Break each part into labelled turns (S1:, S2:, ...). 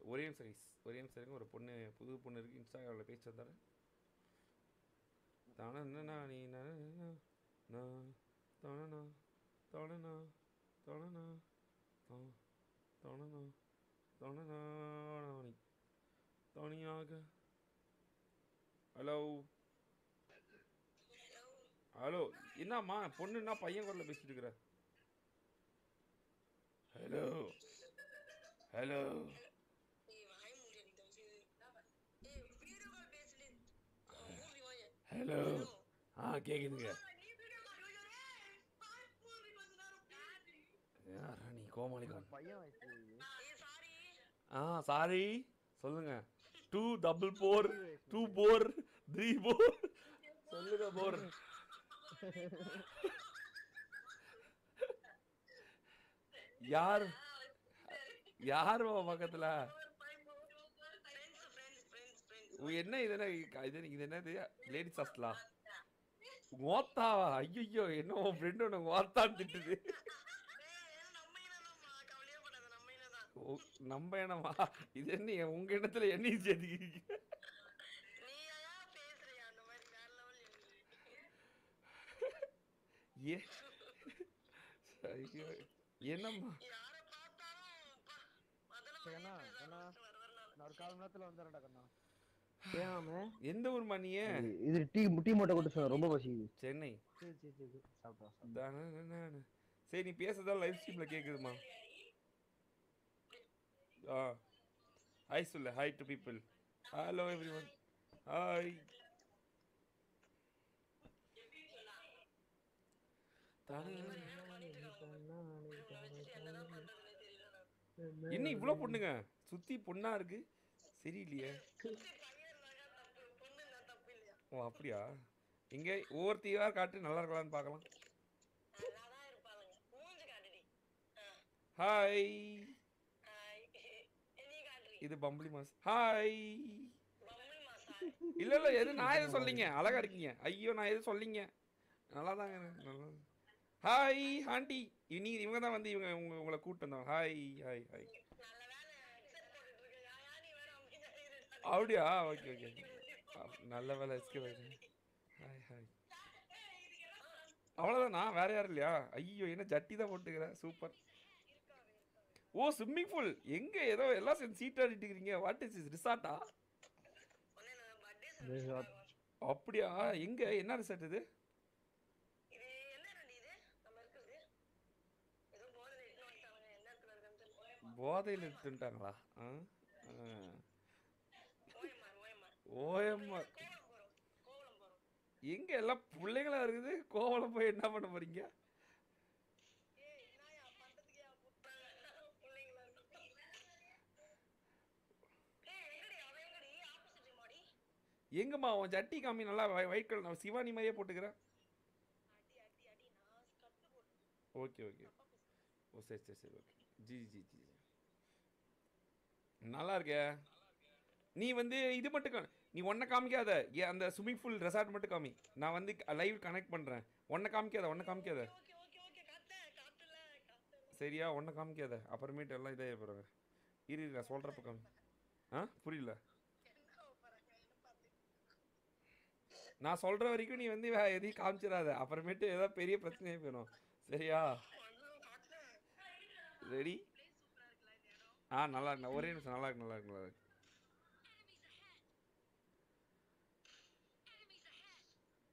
S1: ஒரே நிமிஷம் guys. ஒரே நிமிஷம் இருங்க ஒரு பொண்ணு புது பொண்ணு இருக்கு இன்ஸ்டாகிராமில் பேசி வந்தாரு தானே நீ நான் தானண்ணா தானண்ணா தானண்ணா தானண்ணா தானண்ணா நீ தனியாக ஹலோ ஹலோ என்னம்மா பொண்ணுன்னா பையன் குரல்ல பேசிட்டு இருக்கிற ஹலோ ஹலோ
S2: ஏய் வாய் மூடி தம்பி ஏய் வீடியோ கால் பேசுடி மூடி வாய்
S1: ஹலோ ஆ கேக்குதுங்க
S2: நீ வீடியோ கால் வீடியோ ஏய் வாய் மூடி கொஞ்ச நேரம் பேசி
S1: யாரா நீ கோமாளிகான்
S3: பையன் வயசு
S2: ஏய் சாரி
S1: ஆ சாரி சொல்லுங்க two double four two four three four சொல்லுங்க போர் யார் யார் உன் பக்கத்துல
S2: ஃப்ரெண்ட்ஸ் ஃப்ரெண்ட்ஸ் ஃப்ரெண்ட்ஸ் ஃப்ரெண்ட்ஸ்
S1: உ- என்ன இது என்ன இது இது என்னது லேடிஸ் ஹாஸ்டலா ஓத்தாவா ஐயோ என்ன உன் ஃப்ரெண்டு உனக்கு ஓத்தான்னு திட்டுது
S2: ஏய் நம்ம என்னமா கவலையே பண்ணாத நம்ம என்னதான்
S1: ஓ, நம்ம என்னமா இது என்ன உங்க இடத்துல என்னையும் சேர்த்துக்கிறீங்க
S2: நீ ஏன் பேசுறியா அந்த மாதிரி வேற லெவல்
S1: ஏ ஐயோ என்னம்மா
S2: யார பார்த்தாலும் பா, முதல்ல
S3: சரி, அண்ணா,
S2: மதியம் பேச
S3: அண்ணா.
S2: ஆரம்பிச்சிட்டு வர வர நாள்.
S3: நான் ஒரு கால் மணி நேரத்துல வந்துடுறேன்டா கண்ணா ஏன்
S1: எந்த ஊர் மணியே
S3: இது டீ டீ மட்டும் கொண்டு சொன்ன ரொம்ப பசிக்குது
S1: சென்னை
S3: சரி சரி சரி சாப்பிட்டா
S1: தானே சரி நீ பேசுறதா லைவ் ஸ்ட்ரீம்ல கேக்குதுமா ஆ ஹாய் சொல்லு hi to people hello everyone hi
S2: என்னதான் பண்றதுன்னே தெரியல நான்.
S1: என்ன இவ்வளோ பொண்ணுங்க சுத்தி பொண்ணா இருக்கு சரியில்லையே
S2: சுத்தி பையன் இருந்தாங்க தப்பு பொண்ணு இருந்தா தப்பு இல்லையா
S1: ஓ அப்படியா இங்கே ஒவ்வொருத்தையா காட்டு நல்லா இருக்கலாம்னு பார்க்கலாம்
S2: நல்லாதான் இருப்பாளுங்க மூஞ்சி காட்டுடி ஆ,
S1: ஹாய்
S2: ஆ, நீ காட்டுறி
S1: இது பம்பளி மாஸ் ஹாய்
S2: பம்பளி மாசா
S1: இல்ல இல்ல எது நான் எதுவும் சொல்லிங்க அழகா இருக்கீங்க ஐயோ நான் எதுவும் சொல்லிங்க நல்லா தாங்க நல்லா ஹாய் ஆண்டி இனி இவங்க தான் வந்து இவங்க உங்க உங்களை கூப்பிட்டு வந்தாங்க ஹாய் ஹாய் ஹாய்
S2: நல்ல வேலை headset போட்டுட்டு இருக்க. யா, யா, நீ வேற அமைதியா இருடா.
S1: அப்படியா ஓகே ஓகே நல்ல வேலை எஸ்கே ஹாய் ஹாய்
S2: ஏய், இதுக்கு என்ன?
S1: அவ்வளோதானா வேற யாரும் இல்லையா ஐயோ என்ன ஜட்டி தான் போட்டுக்கிறேன் சூப்பர்
S2: இருக்காது, இருக்காது.
S1: ஓ ஸ்விம்மிங் பூல் எங்க ஏதோ எல்லாம் சேர்ந்து சீட் ஆடிட்டு இருக்கிறீங்க வாட் இஸ் இஸ் ரிசார்ட்டா
S2: உடனே நான் birthday celebrate பண்ணலாம்.
S1: அப்படியா எங்க என்ன ரிசார்ட் இது
S2: இது என்ன ரெண்டு இது நம்ம இருக்குது ஏதோ போதையில இட்டு வந்துட்டாங்க எந்த இடத்துல இருக்குன்னு தெரியல
S1: போதையில் எடுத்துட்டாங்களா ஆ ஆ.
S2: ஓயமார் ஓயமார்
S1: ஓஎம்ஆர்
S2: கோவலம் போறோம் கோவலம் போறோம்
S1: எங்க எல்லாம் பிள்ளைங்களா இருக்குது கோவலம் போய் என்ன பண்ண போறீங்க
S2: ஏய் என்னயா பண்றதுக்கே போட்டாங்க பிள்ளைங்களா ஏய் எங்கடி அவன் எங்கடி ஆப்போசிட் மாடி
S1: எங்கம்மா உன் ஜட்டி காமி நல்லா ஒயிட் கலர் நான் சிவானி மாதிரியே போட்டுக்கிறேன்
S2: அடி அடி அடி நான் கட்டு போட்டு
S1: ஓகே ஓகே ஓ சரி சரி சரி ஓகே ஜி ஜி ஜி ஜி. நல்லா இருக்கே நீ வந்து இது மட்டும் கா- நீ ஒன்றை காமிக்காத ஏ அந்த ஸ்விம்மிங் பூல் ரெசார்ட் மட்டும் காமி நான் வந்து லைவ் கனெக்ட் பண்ணுறேன் ஒன்றை காமிக்காத ஒன்றை காமிக்காத
S2: ஓகே ஓகே ஓகே காத்தேன் காத்துல காத்துல
S1: சரியா ஒன்றை காமிக்காத அப்புறமேட்டு எல்லாம் இதாக போகிறாங்க இரு இரு, நான் சொல்கிறப்ப காமி ஆ புரியல
S2: என்ன போறாங்க என்ன பார்த்து
S1: நான் சொல்கிற வரைக்கும் நீ வந்து வே எதையும் காமிச்சிடாத அப்புறமேட்டு ஏதாவது பெரிய பிரச்சனையே போயிடும் சரியா
S2: ஒன்றும் காட்டல
S1: ரெடி
S2: சூப்பரா இருக்குல்ல இந்த இடம்
S1: ஆ நல்லா இருக்கு ஒரே நிமிஷம் நல்லா இருக்கு நல்லா இருக்கு நல்லா இருக்கு
S4: Enemies ahead!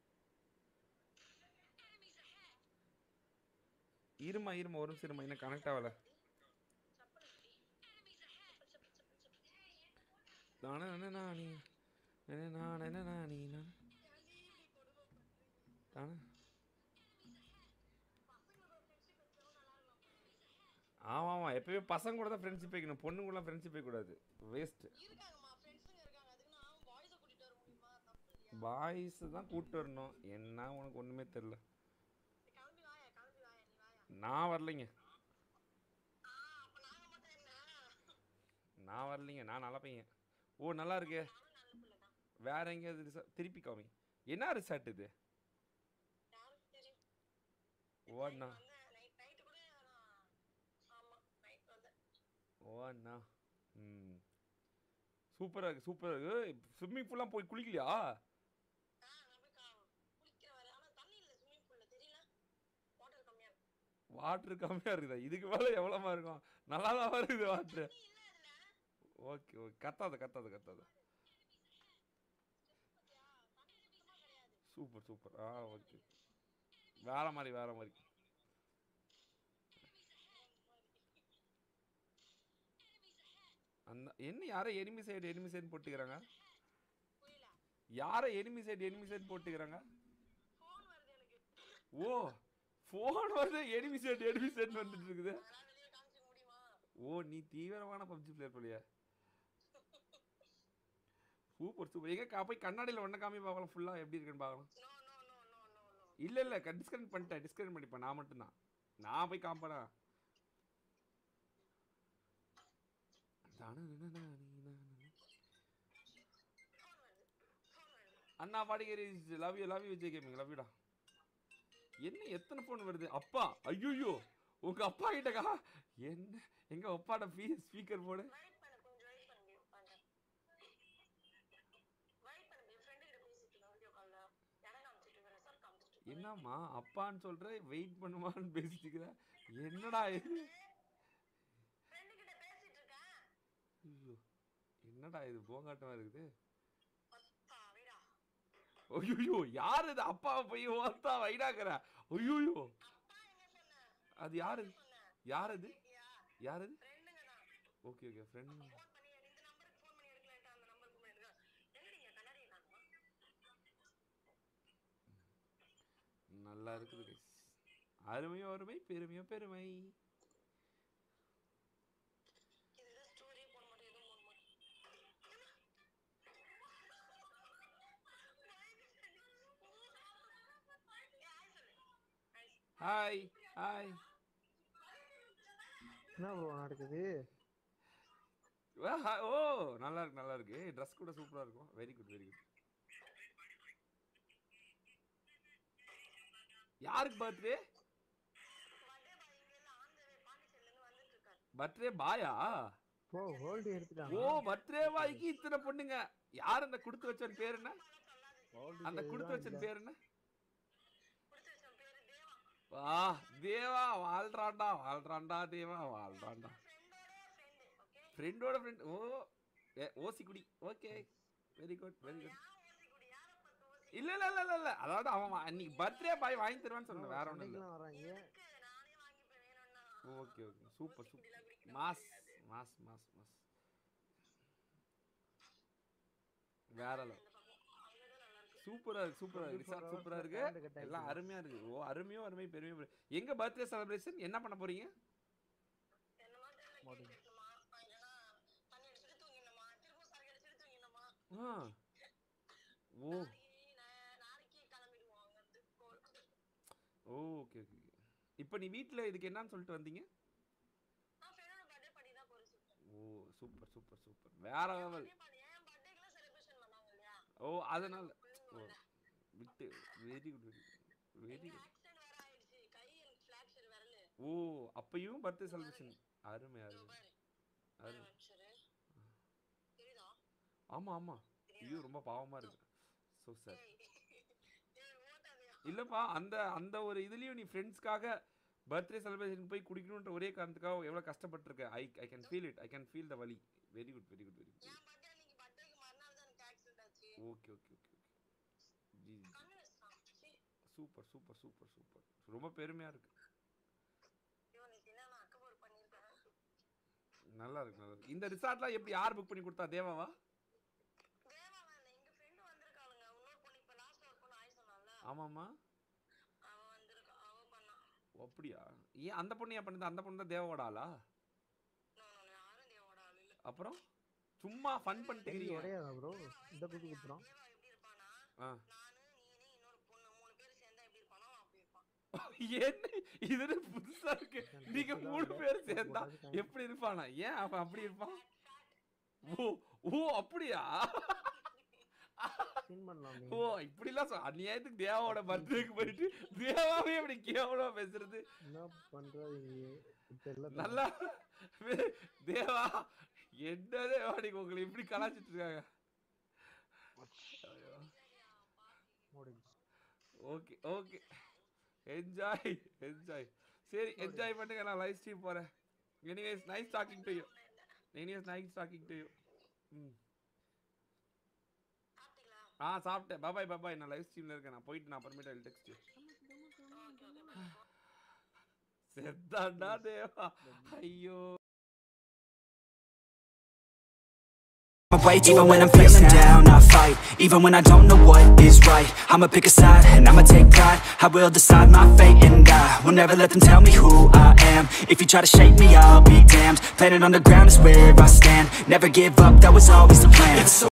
S4: Enemies ahead!
S1: இருமா இருமா ஒரு நிமிஷம் இருமா இன்னும் கனெக்ட் ஆகல
S2: சப்பல் எப்படி
S4: Enemies ahead!
S2: சப்பல் சப்பல் சப்பல்
S1: தானே என்ன நான் நீ என்ன நான் என்ன நான் நீ நான் தானே ஆமாம் ஆமாம் எப்பயுமே பசங்க கூட தான் ஃப்ரெண்ட்ஷிப் வைக்கணும் பொண்ணுங்க கூட ஃப்ரெண்ட்ஷிப் வைக்கக்கூடாது வேஸ்ட்டு
S2: இருக்காங்கம்மா ஃப்ரெண்ட்ஸுங்க இருக்காங்க அதுக்கு நான் பாய்ஸை கூட்டிட்டு வர முடியுமா தப்பு இல்லையா
S1: பாய்ஸ் தான் கூப்பிட்டு வரணும் என்ன உனக்கு ஒன்றுமே தெரில
S2: கிளம்பி வாயா கிளம்பி வாயா நீ வாயா
S1: நான் வரலைங்க
S2: ஆ அப்ப நாங்க மட்டும் என்ன
S1: நான் வரலைங்க நான் நல்ல பையன் ஓ நல்லா இருக்கே
S2: நானும் நல்ல பிள்ளை தான்
S1: வேற எங்கேயாவது ரிசா திருப்பி காமி என்ன ரிசார்ட் இது
S2: யாருக்கு தெரியும்
S1: ஓ அண்ணா
S2: வந்தேன் நைட் நைட்டு கூட நான் ஆமா நைட் வந்தேன்
S1: ஓ அண்ணா ம் சூப்பரா இருக்கு சூப்பரா இருக்கு ஸ்விம்மிங் பூல்லாம் போய் குளிக்கலையா
S2: ஆ நான் போய் கா- குளிக்கிற வரை ஆனா தண்ணி இல்ல ஸ்விம்மிங் பூல்ல தெரியல வாட்டர் கம்மியா இருக்கு
S1: வாட்டர் கம்மியா இருக்குதா இதுக்கு மேல எவ்வளவுமா இருக்கும் நல்லா தான் இருக்குது வாட்டர்
S2: தண்ணி இல்ல அதுல
S1: ஓகே ஓகே கத்தாத கத்தாத கத்தாத
S2: பாத்தியா தண்ணி சுத்தமா கிடையாது
S1: சூப்பர் சூப்பர் ஆ ஓகே வேற மாதிரி வேற மாதிரி அந்த என்ன யாரோ எனிமி சைடு எனிமி சைடு போட்டுக்கிறாங்க
S2: புரியல
S1: யாரோ எனிமி சைடு எனிமி சைடு போட்டுக்கிறாங்க
S2: ஃபோன் வருது எனக்கு
S1: ஓ ஃபோன் வந்து எனிமி சைடு எனிமி சைடு வந்துட்டு இருக்குது
S2: அதெல்லாம் வெளிய காமிச்சிக்க முடியுமா
S1: ஓ நீ தீவிரமான பப்ஜி பிளேயர் போலியா சூப்பர் சூப்பர் எங்க கா- போய் கண்ணாடியில் ஒன்றை காமி பார்க்கலாம் ஃபுல்லாக எப்படி இருக்குன்னு பார்க்கலாம்
S2: no no no no no no
S1: இல்லை இல்லை டிஸ்கனெக்ட் பண்ணிட்டேன் டிஸ்கனெக்ட் பண்ணிப்பேன் நான் மட்டும்தான் நான் போய் காம்பனா
S2: ஃபோன் வருது ஃபோன் வருது
S1: அண்ணா பாடிகரி love you love you Vijay gaming love யூடா என்ன எத்தனை ஃபோன் வருது அப்பா ஐயோ உங்க அப்பா கிட்டக்கா என்ன எங்க அப்பாட்ட ஃபீ ஸ்பீக்கர் போடு
S2: வெயிட் பண்ணு கொஞ்சம் வெயிட் பண்ணு பண்றேன் வெயிட் பண்ணு என் ஃப்ரெண்டு கிட்ட பேசிட்டு இருக்கேன் வீடியோ கால்ல இடம் காமிச்சிட்டு இருக்கேன் ரிசல்ட் காமிச்சிட்டு இருக்கேன்
S1: என்னம்மா அப்பான்னு சொல்ற வெயிட் பண்ணுமான்னு பேசிட்டு இருக்கிற என்னடா இது
S2: ஃப்ரெண்டு கிட்ட பேசிட்டு இருக்கேன்
S1: ஐயோ என்னடா இது போங்காட்டமா இருக்குது
S2: அப்பா வீடா
S1: ஐயோ யார் இது அப்பாவை போய் ஓத்தா வைடாக்குற ஐயோ
S2: அப்பா எங்க சொன்ன
S1: அது யாரு
S2: சொன்ன
S1: யார் அது
S2: கேட்டியா
S1: யார் அது
S2: ஃப்ரெண்டுங்க தான்
S1: ஓகே ஓகே ஃப்ரெண்ட்
S2: ஃபோன் பண்ணி இந்த நம்பருக்கு ஃபோன் பண்ணி எடுக்கலான்ட்டு அந்த நம்பருக்கு ஃபோன் எடுக்க எங்கடிங்க கண்ணாடி இல்லாமா
S1: நல்லா இருக்குது guys. அருமையோ அருமை பெருமையோ பெருமை
S2: இதுதான் ஸ்டோரியே போட மாட்டேன் எதுவும் போட மாட்டேன்
S1: ஹாய் ஹாய்
S3: என்ன ப்ரோ நடக்குது
S1: ஓ நல்லா இருக்கு நல்லா இருக்கு ட்ரெஸ் கூட சூப்பரா இருக்கும் வெரி குட் வெரி குட் யாருக்கு பர்த்டே பர்த்டே பாயா
S3: ப்ரோ ஹோல்டு
S1: ஓ
S3: எடுத்துட்டாங்க
S1: பர்த்டே பாய்க்கு இத்தனை பொண்ணுங்க யார் அந்த கொடுத்து வச்சவன் பேர் என்ன அந்த கொடுத்து வச்சவன் பேர் என்ன வா தேவா வாழ்றான்டா வாழ்றான்டா தேவா வாழ்றான்டா ஃப்ரெண்டோட ஃப்ரெண்ட் ஓ ஏ ஓசி குடி okay very good very good இல்ல இல்ல இல்ல இல்ல இல்ல அதாவது அவன் வா- அன்னைக்கு பர்த்டே பாய் வாங்கி தருவான்னு சொன்னேன் வேற ஒண்ணும் இல்ல
S3: வராங்க
S1: okay okay super super mass mass mass mass வேற level. சூப்பரா இருக்கு சூப்பரா இருக்கு ரிசார்ட் சூப்பரா இருக்கு
S3: Sound cut
S1: எல்லாம்
S3: ஆயிடுச்சு.
S1: அருமையா இருக்கு ஓ அருமையோ அருமை பெருமையோ பெருமை. எங்க பர்த்டே செலிப்ரேஷன் என்ன பண்ண போறீங்க ஆ ஓ ஓ ஓகே ஓகே இப்போ நீ வீட்ல இதுக்கு என்னன்னு சொல்லிட்டு வந்தீங்க ஓ சூப்பர் சூப்பர் சூப்பர் வேற லெவல் ஓ அதனால ஓ விட்டு very good very good very good ஓ அப்பயும் பர்த்டே செலிப்ரேஷன் அருமை அருமை அருமை ஆமா ஆமா ஐயோ ரொம்ப பாவமா இருக்கு ஸோ சார் இல்லப்பா அந்த அந்த ஒரு இதுலயும் நீ ஃப்ரெண்ட்ஸ்க்காக பர்த்டே செலிப்ரேஷன் போய் குடிக்கணுன்ற ஒரே காரணத்துக்காக எவ்வளவு கஷ்டப்பட்டிருக்க I I can feel it I can feel the வலி very good very good very good
S2: என் பர்த்டே அன்னைக்கு பர்த்டேக்கு மறுநாள் தான் எனக்கு ஆக்சிடென்ட் ஆச்சு
S1: okay okay okay okay ji ji
S2: கண்ணு வச்சிட்டான் சீ,
S1: சூப்பர் சூப்பர் சூப்பர் சூப்பர் ரொம்ப பெருமையா இருக்கு
S2: இவனுக்கு என்ன நான் அக்கபோர் பண்ணியிருக்கேன்
S1: நல்லா இருக்கு நல்லா இருக்கு இந்த ரிசார்ட்லாம் எப்படி யார் புக் பண்ணி கொடுத்தா தேவாவா
S2: தேவா வேலை எங்க ஃப்ரெண்டு வந்திருக்காளுங்க இன்னொரு பொண்ணு இப்ப லாஸ்ட் ஒரு பொண்ணு ஆய் சொன்னால
S1: ஆமாம்மா
S2: அவ வந்திருக்கா அவ பண்ணா
S1: ஓ, அப்படியா ஏன் அந்த பொண்ணு ஏன் பண்ணுது அந்த பொண்ணு தான் தேவாவோட ஆளா
S2: நோ நோ யாரும் தேவோட ஆள் இல்ல
S1: அப்புறம் சும்மா ஃபன் பண்ணிட்டு
S3: கைதி
S1: இருக்கிறீங்க
S3: உடையாதா ப்ரோ இந்த குத்து குத்துறான்
S2: தேவா எப்படி இருப்பானா
S1: ஆ
S2: நானு நீனு இன்னொரு பொண்ணு மூணு பேர் சேர்ந்தா எப்படி இருப்பானோ அவன் அப்படி இருப்பான்
S1: என்ன இது என்ன புதுசா இருக்கு நீங்க மூணு பேர் சேர்ந்தா எப்படி இருப்பானா ஏன் அவன் அப்படி இருப்பான் ஓ ஓ அப்படியா
S3: சீன் பண்ணலாம்
S1: ஓ இப்படிலாம் சொ- அநியாயத்துக்கு தேவாவோட பர்த்டேக்கு போயிட்டு தேவாவே இப்படி கேவலமா பேசுறது
S3: என்ன பண்றது தெரியல
S1: நல்லா வே- தேவா என்னதே வாடிக்கு உங்களை எப்படி கலாச்சிட்டு இருக்காங்க
S3: முடிஞ்சு
S1: ஓகே ஓகே என்ஜாய் என்ஜாய் சரி என்ஜாய் பண்ணுங்க நான் லைவ் ஸ்ட்ரீம் போறேன் anyways nice talking to you anyways nice talking to you ம்
S2: சாப்பிட்டீங்களா
S1: ஆ சாப்பிட்டேன் பாபாய் பாபாய் நான் லைவ் ஸ்ட்ரீம்ல இருக்கேன் நான் போயிட்டு நான் அப்புறமேட்டு ஐ டெக்ஸ்ட் செத்தாண்டா தேவா ஐயோ
S5: my weight even when I'm feeling down I fight, even when I don't know what is right I'ma pick a side, and I'ma take pride I will decide my fate and I Will never let them tell me who I am If you try to shake me, I'll be damned Planet on the ground is where I stand Never give up, that was always the plan